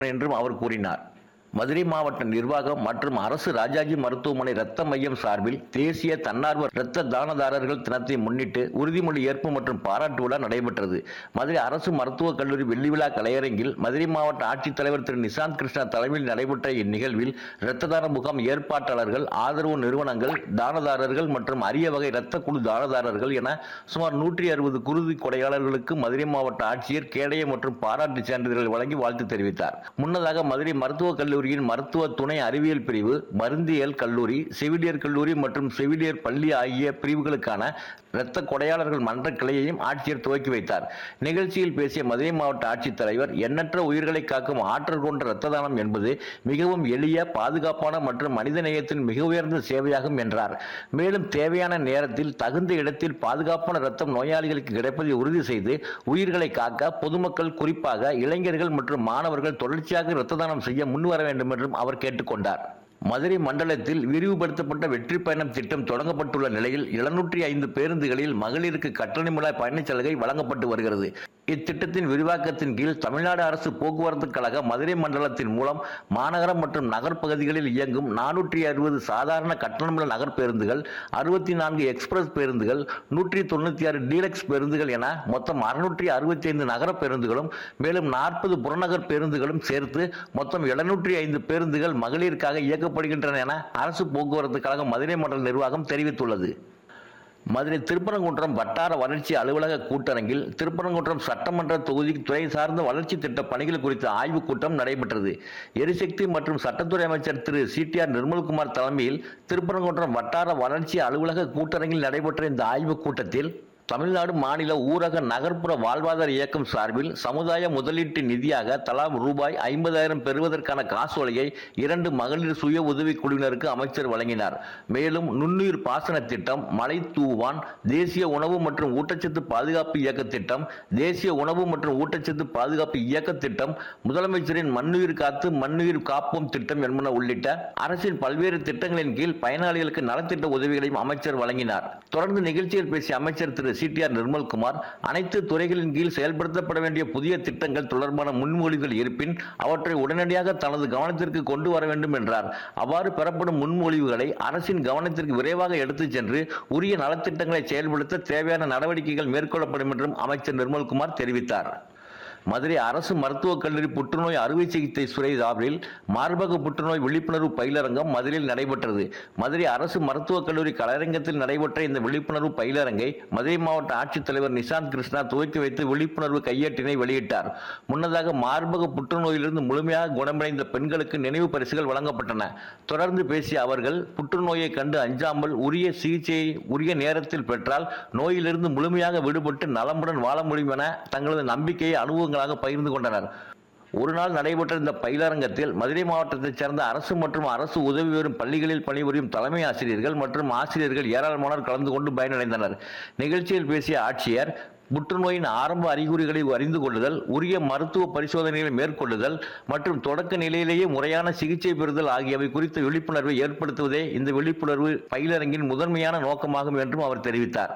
என்றும் அவர் கூறினார் மதுரை மாவட்ட நிர்வாகம் மற்றும் அரசு ராஜாஜி மருத்துவமனை இரத்த மையம் சார்பில் தேசிய தன்னார்வ இரத்த தானதாரர்கள் தினத்தை முன்னிட்டு உறுதிமொழி ஏற்பு மற்றும் பாராட்டு விழா நடைபெற்றது மதுரை அரசு மருத்துவக் கல்லூரி வெள்ளி விழா கலையரங்கில் மதுரை மாவட்ட ஆட்சித்தலைவர் திரு நிசாந்த் கிருஷ்ணா தலைமையில் நடைபெற்ற இந்நிகழ்வில் இரத்த தான முகாம் ஏற்பாட்டாளர்கள் ஆதரவு நிறுவனங்கள் தானதாரர்கள் மற்றும் அரிய வகை இரத்த குழு தானதாரர்கள் என சுமார் நூற்றி அறுபது குருதி கொடையாளர்களுக்கு மதுரை மாவட்ட ஆட்சியர் கேடய மற்றும் பாராட்டு சான்றிதழ்கள் வழங்கி வாழ்த்து தெரிவித்தார் முன்னதாக மதுரை மருத்துவக் கல்லூரியின் மருத்துவ துணை அறிவியல் பிரிவு மருந்தியல் கல்லூரி செவிலியர் கல்லூரி மற்றும் செவிலியர் பள்ளி ஆகிய பிரிவுகளுக்கான இரத்த கொடையாளர்கள் மன்ற கிளையையும் ஆட்சியர் துவக்கி வைத்தார் நிகழ்ச்சியில் பேசிய மதுரை மாவட்ட ஆட்சித்தலைவர் எண்ணற்ற உயிர்களை காக்கும் ஆற்றல் கொண்ட இரத்த தானம் என்பது மிகவும் எளிய பாதுகாப்பான மற்றும் மனித நேயத்தின் மிக உயர்ந்த சேவையாகும் என்றார் மேலும் தேவையான நேரத்தில் தகுந்த இடத்தில் பாதுகாப்பான இரத்தம் நோயாளிகளுக்கு கிடைப்பதை உறுதி செய்து உயிர்களை காக்க பொதுமக்கள் குறிப்பாக இளைஞர்கள் மற்றும் மாணவர்கள் தொடர்ச்சியாக இரத்த தானம் செய்ய முன்வர வேண்டும் என்றும் அவர் கேட்டுக்கொண்டார் மதுரை மண்டலத்தில் விரிவுபடுத்தப்பட்ட வெற்றி பயணம் திட்டம் தொடங்கப்பட்டுள்ள நிலையில் எழுநூற்றி ஐந்து பேருந்துகளில் மகளிருக்கு கட்டணமில்லா பயணச் சலுகை வழங்கப்பட்டு வருகிறது இத்திட்டத்தின் விரிவாக்கத்தின் கீழ் தமிழ்நாடு அரசு போக்குவரத்து கழக மதுரை மண்டலத்தின் மூலம் மாநகரம் மற்றும் நகர்ப்பகுதிகளில் இயங்கும் நானூற்றி அறுபது சாதாரண கட்டணமில்லா நகர் பேருந்துகள் அறுபத்தி நான்கு எக்ஸ்பிரஸ் பேருந்துகள் நூற்றி தொண்ணூற்றி ஆறு டீலக்ஸ் பேருந்துகள் என மொத்தம் அறுநூற்றி அறுபத்தி ஐந்து நகர பேருந்துகளும் மேலும் நாற்பது புறநகர் பேருந்துகளும் சேர்த்து மொத்தம் எழுநூற்றி ஐந்து பேருந்துகள் மகளிருக்காக இயக்கப்படுகின்றன என அரசு போக்குவரத்து கழகம் மதுரை மண்டல நிர்வாகம் தெரிவித்துள்ளது மதுரை திருப்பரங்குன்றம் வட்டார வளர்ச்சி அலுவலக கூட்டரங்கில் திருப்பரங்குன்றம் சட்டமன்ற தொகுதி துறை சார்ந்த வளர்ச்சி திட்ட பணிகள் குறித்த ஆய்வுக் கூட்டம் நடைபெற்றது எரிசக்தி மற்றும் சட்டத்துறை அமைச்சர் திரு சிடிஆர் நிர்மல்குமார் தலைமையில் திருப்பரங்குன்றம் வட்டார வளர்ச்சி அலுவலக கூட்டரங்கில் நடைபெற்ற இந்த ஆய்வுக் கூட்டத்தில் தமிழ்நாடு மாநில ஊரக நகர்ப்புற வாழ்வாதார இயக்கம் சார்பில் சமுதாய முதலீட்டு நிதியாக தலா ரூபாய் ஐம்பதாயிரம் பெறுவதற்கான காசோலையை இரண்டு மகளிர் சுய உதவி குழுவினருக்கு அமைச்சர் வழங்கினார் மேலும் நுண்ணுயிர் பாசன திட்டம் மலை தூவான் தேசிய உணவு மற்றும் ஊட்டச்சத்து பாதுகாப்பு இயக்க திட்டம் தேசிய உணவு மற்றும் ஊட்டச்சத்து பாதுகாப்பு இயக்க திட்டம் முதலமைச்சரின் மண்ணுயிர் காத்து மண்ணுயிர் காப்போம் திட்டம் என்பன உள்ளிட்ட அரசின் பல்வேறு திட்டங்களின் கீழ் பயனாளிகளுக்கு நலத்திட்ட உதவிகளையும் அமைச்சர் வழங்கினார் தொடர்ந்து நிகழ்ச்சியில் பேசிய அமைச்சர் திரு சிடிஆர் நிர்மல்குமார் அனைத்து துறைகளின் கீழ் செயல்படுத்தப்பட வேண்டிய புதிய திட்டங்கள் தொடர்பான முன்மொழிவுகள் இருப்பின் அவற்றை உடனடியாக தனது கவனத்திற்கு கொண்டு வர வேண்டும் என்றார் அவ்வாறு பெறப்படும் முன்மொழிவுகளை அரசின் கவனத்திற்கு விரைவாக எடுத்துச் சென்று உரிய நலத்திட்டங்களை செயல்படுத்த தேவையான நடவடிக்கைகள் மேற்கொள்ளப்படும் என்றும் அமைச்சர் நிர்மல்குமார் தெரிவித்தார் மதுரை அரசு மருத்துவக் கல்லூரி புற்றுநோய் அறுவை சிகிச்சை துறை சார்பில் மார்பக புற்றுநோய் விழிப்புணர்வு பயிலரங்கம் மதுரையில் நடைபெற்றது மதுரை அரசு மருத்துவக் கல்லூரி கலையரங்கத்தில் நடைபெற்ற இந்த விழிப்புணர்வு பயிலரங்கை மதுரை மாவட்ட ஆட்சித்தலைவர் நிசாந்த் கிருஷ்ணா துவக்கி வைத்து விழிப்புணர்வு கையேட்டினை வெளியிட்டார் முன்னதாக மார்பக புற்றுநோயிலிருந்து முழுமையாக குணமடைந்த பெண்களுக்கு நினைவு பரிசுகள் வழங்கப்பட்டன தொடர்ந்து பேசிய அவர்கள் புற்றுநோயை கண்டு அஞ்சாமல் உரிய சிகிச்சையை உரிய நேரத்தில் பெற்றால் நோயிலிருந்து முழுமையாக விடுபட்டு நலமுடன் வாழ முடியும் என தங்களது நம்பிக்கையை அனுபவங்களாக பகிர்ந்து கொண்டனர் ஒரு நாள் நடைபெற்ற இந்த பயிலரங்கத்தில் மதுரை மாவட்டத்தைச் சேர்ந்த அரசு மற்றும் அரசு உதவி பெறும் பள்ளிகளில் பணிபுரியும் தலைமை ஆசிரியர்கள் மற்றும் ஆசிரியர்கள் ஏராளமானோர் கலந்து கொண்டு பயனடைந்தனர் நிகழ்ச்சியில் பேசிய ஆட்சியர் புற்றுநோயின் ஆரம்ப அறிகுறிகளை அறிந்து கொள்ளுதல் உரிய மருத்துவ பரிசோதனைகளை மேற்கொள்ளுதல் மற்றும் தொடக்க நிலையிலேயே முறையான சிகிச்சை பெறுதல் ஆகியவை குறித்த விழிப்புணர்வை ஏற்படுத்துவதே இந்த விழிப்புணர்வு பயிலரங்கின் முதன்மையான நோக்கமாகும் என்றும் அவர் தெரிவித்தார்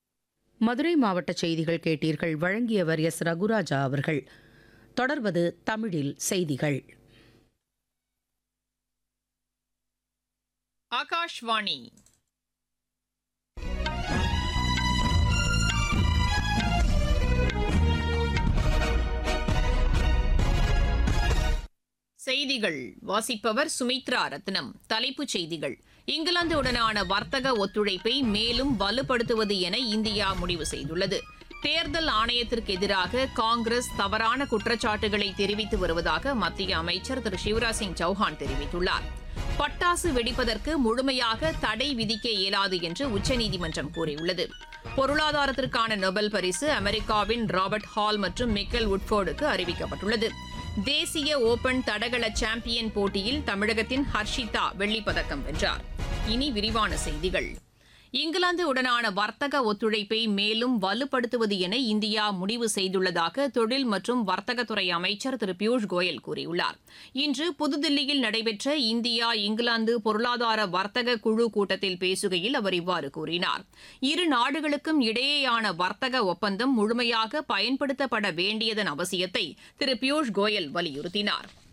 மதுரை மாவட்ட செய்திகள் கேட்டீர்கள் வழங்கியவர் எஸ் ரகுராஜா அவர்கள் தொடர்வது தமிழில் செய்திகள் ஆகாஷ்வாணி செய்திகள் வாசிப்பவர் சுமித்ரா ரத்னம் தலைப்புச் செய்திகள் இங்கிலாந்துடனான வர்த்தக ஒத்துழைப்பை மேலும் வலுப்படுத்துவது என இந்தியா முடிவு செய்துள்ளது தேர்தல் ஆணையத்திற்கு எதிராக காங்கிரஸ் தவறான குற்றச்சாட்டுகளை தெரிவித்து வருவதாக மத்திய அமைச்சர் திரு சிவராஜ் சிங் சௌஹான் தெரிவித்துள்ளார் பட்டாசு வெடிப்பதற்கு முழுமையாக தடை விதிக்க இயலாது என்று உச்சநீதிமன்றம் கூறியுள்ளது பொருளாதாரத்திற்கான நொபல் பரிசு அமெரிக்காவின் ராபர்ட் ஹால் மற்றும் மிக்கல் உட்ஃபோர்டுக்கு அறிவிக்கப்பட்டுள்ளது தேசிய ஓபன் தடகள சாம்பியன் போட்டியில் தமிழகத்தின் ஹர்ஷிதா வெள்ளிப்பதக்கம் வென்றார் இனி விரிவான செய்திகள் இங்கிலாந்து உடனான வர்த்தக ஒத்துழைப்பை மேலும் வலுப்படுத்துவது என இந்தியா முடிவு செய்துள்ளதாக தொழில் மற்றும் வர்த்தகத்துறை அமைச்சர் திரு பியூஷ் கோயல் கூறியுள்ளார் இன்று புதுதில்லியில் நடைபெற்ற இந்தியா இங்கிலாந்து பொருளாதார வர்த்தக குழு கூட்டத்தில் பேசுகையில் அவர் இவ்வாறு கூறினார் இரு நாடுகளுக்கும் இடையேயான வர்த்தக ஒப்பந்தம் முழுமையாக பயன்படுத்தப்பட வேண்டியதன் அவசியத்தை திரு பியூஷ் கோயல் வலியுறுத்தினார்